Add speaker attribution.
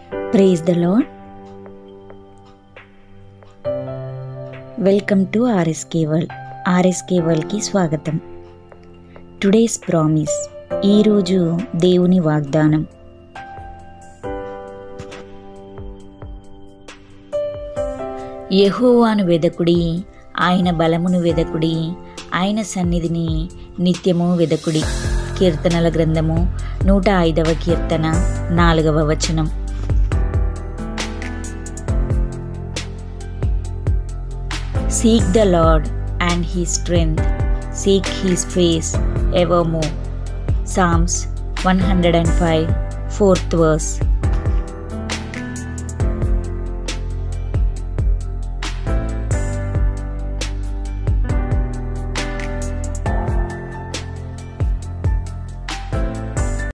Speaker 1: praise the Lord welcome to RSK world RSK వరల్డ్కి స్వాగతం today's promise ఈరోజు దేవుని వాగ్దానం యెహోవాను వెదకుడి ఆయన బలమును వెదకుడి ఆయన సన్నిధిని నిత్యము వెదకుడి కీర్తనల గ్రంథము నూట ఐదవ కీర్తన నాలుగవ వచనం seek the Lord and he strength seek his face evermore Psalms one hundred and five fourth verse